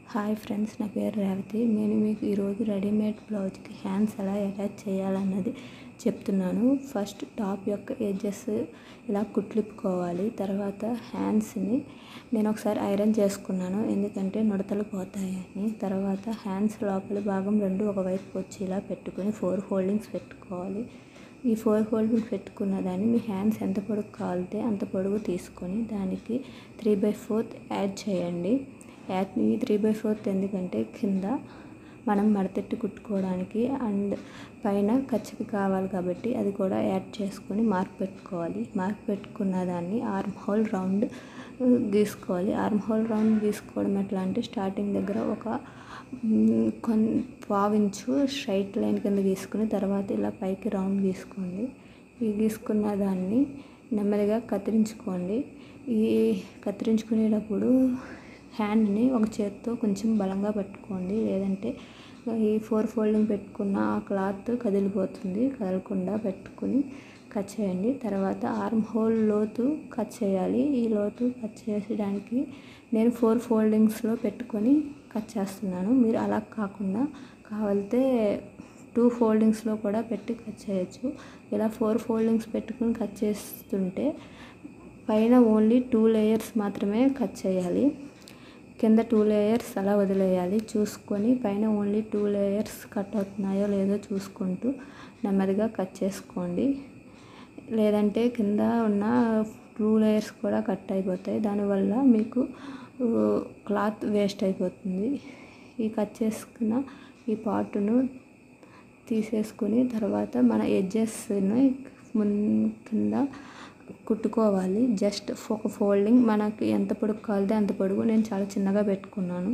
hi friends నా పేరు రేవతి నేను మీకు ఈరోజు రెడీమేడ్ బ్లౌజ్కి హ్యాండ్స్ ఎలా అటాచ్ చేయాలన్నది చెప్తున్నాను ఫస్ట్ టాప్ యొక్క ఎడ్జెస్ ఇలా కుట్లిప్పుకోవాలి తర్వాత హ్యాండ్స్ని నేను ఒకసారి ఐరన్ చేసుకున్నాను ఎందుకంటే నుడతలు పోతాయని తర్వాత హ్యాండ్స్ లోపల భాగం రెండు ఒకవైపు వచ్చి ఇలా పెట్టుకొని ఫోర్ హోల్డింగ్స్ పెట్టుకోవాలి ఈ ఫోర్ హోల్డింగ్స్ పెట్టుకున్న దాన్ని మీ హ్యాండ్స్ ఎంత పొడుగు కావాలితే అంత పొడుగు తీసుకొని దానికి త్రీ బై ఫోర్త్ యాడ్ చేయండి యాడ్ ఈ త్రీ బై ఫోర్త్ ఎందుకంటే కింద మనం మడతెట్టి కుట్టుకోవడానికి అండ్ పైన ఖర్చుకి కావాలి కాబట్టి అది కూడా యాడ్ చేసుకొని మార్క్ పెట్టుకోవాలి మార్క్ పెట్టుకున్న దాన్ని ఆర్మ్ హోల్ రౌండ్ గీసుకోవాలి ఆర్మ్ హోల్ రౌండ్ గీసుకోవడం ఎట్లా అంటే స్టార్టింగ్ దగ్గర ఒక కొన్ పావించు స్ట్రైట్ లైన్ కింద గీసుకుని తర్వాత ఇలా పైకి రౌండ్ గీసుకోండి ఈ గీసుకున్న దాన్ని నెమ్మదిగా కత్తిరించుకోండి ఈ కత్తిరించుకునేటప్పుడు హ్యాండ్ని ఒక చేత్తో కొంచెం బలంగా పెట్టుకోండి లేదంటే ఈ ఫోర్ ఫోల్డింగ్ పెట్టుకున్న ఆ క్లాత్ కదిలిపోతుంది కదలకుండా పెట్టుకుని కట్ చేయండి తర్వాత ఆర్మ్ హోల్ లోతు కట్ చేయాలి ఈ లోతు కట్ చేసడానికి నేను ఫోర్ ఫోల్డింగ్స్లో పెట్టుకొని కట్ చేస్తున్నాను మీరు అలా కాకుండా కావాలితే టూ ఫోల్డింగ్స్లో కూడా పెట్టి కట్ చేయొచ్చు ఇలా ఫోర్ ఫోల్డింగ్స్ పెట్టుకుని కట్ చేస్తుంటే పైన ఓన్లీ టూ లేయర్స్ మాత్రమే కట్ చేయాలి కింద టూ లేయర్స్ అలా వదిలేయాలి చూసుకొని పైన ఓన్లీ టూ లేయర్స్ కట్ అవుతున్నాయో లేదో చూసుకుంటూ నెమ్మదిగా కట్ చేసుకోండి లేదంటే కింద ఉన్న టూ లేయర్స్ కూడా కట్ అయిపోతాయి దానివల్ల మీకు క్లాత్ వేస్ట్ అయిపోతుంది ఈ కట్ చేసుకున్న ఈ పార్ట్ను తీసేసుకుని తర్వాత మన ఎడ్జెస్ని కింద కుట్టుకోవాలి జస్ట్ ఒక ఫోల్డింగ్ మనకి ఎంత పొడుగు కావాలితే అంత పొడుగు నేను చాలా చిన్నగా పెట్టుకున్నాను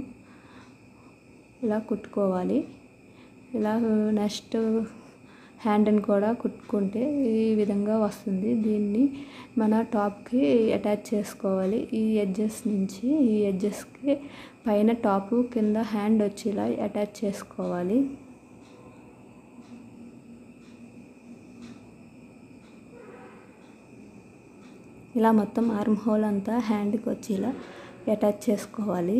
ఇలా కుట్టుకోవాలి ఇలా నెక్స్ట్ హ్యాండ్ని కూడా కుట్టుకుంటే ఈ విధంగా వస్తుంది దీన్ని మన టాప్కి అటాచ్ చేసుకోవాలి ఈ ఎడ్జెస్ నుంచి ఈ ఎడ్జెస్కి పైన టాపు కింద హ్యాండ్ వచ్చేలా అటాచ్ చేసుకోవాలి ఇలా మొత్తం ఆర్మ్ హోల్ అంతా హ్యాండ్కి వచ్చేలా అటాచ్ చేసుకోవాలి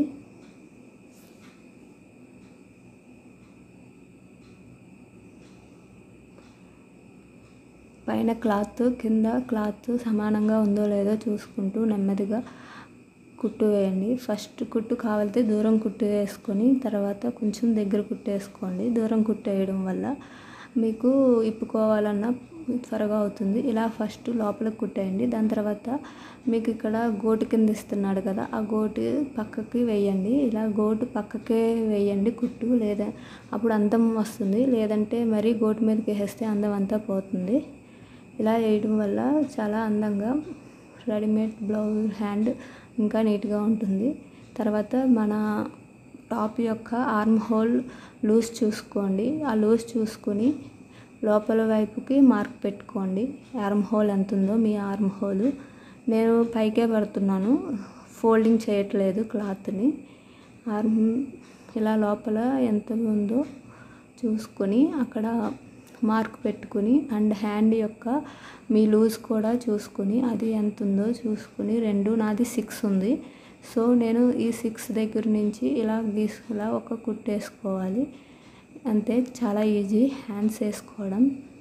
పైన క్లాత్ కింద క్లాత్ సమానంగా ఉందో లేదో చూసుకుంటూ నెమ్మదిగా కుట్టు వేయండి ఫస్ట్ కుట్టు కావాలితే దూరం కుట్టు వేసుకొని తర్వాత కొంచెం దగ్గర కుట్టు వేసుకోండి దూరం కుట్టు వేయడం వల్ల మీకు ఇప్పుకోవాలన్నా త్వరగా అవుతుంది ఇలా ఫస్ట్ లోపలికి కుట్టేయండి దాని తర్వాత మీకు ఇక్కడ గోటు కింద ఇస్తున్నాడు కదా ఆ గోటు పక్కకి వేయండి ఇలా గోటు పక్కకే వేయండి కుట్టు లేదా అప్పుడు అందం వస్తుంది లేదంటే మరీ గోటు మీదకి వేస్తే అందం అంతా పోతుంది ఇలా వేయడం వల్ల చాలా అందంగా రెడీమేడ్ బ్లౌజ్ హ్యాండ్ ఇంకా నీట్గా ఉంటుంది తర్వాత మన టాప్ యొక్క ఆర్మ్ హోల్ లూజ్ చూసుకోండి ఆ లూజ్ చూసుకొని లోపల వైపుకి మార్క్ పెట్టుకోండి ఆర్మ్ హోల్ ఎంత ఉందో మీ ఆర్మ్ హోల్ నేను పైకే పెడుతున్నాను ఫోల్డింగ్ చేయట్లేదు క్లాత్ని ఆర్మ్ ఇలా లోపల ఎంత ఉందో చూసుకొని అక్కడ మార్క్ పెట్టుకుని అండ్ హ్యాండ్ యొక్క మీ లూజ్ కూడా చూసుకుని అది ఎంత ఉందో చూసుకుని రెండు నాది సిక్స్ ఉంది సో నేను ఈ సిక్స్ దగ్గర నుంచి ఇలా గీసులా ఒక కుట్టేసుకోవాలి అంతే చాలా ఈజీ హ్యాండ్స్ వేసుకోవడం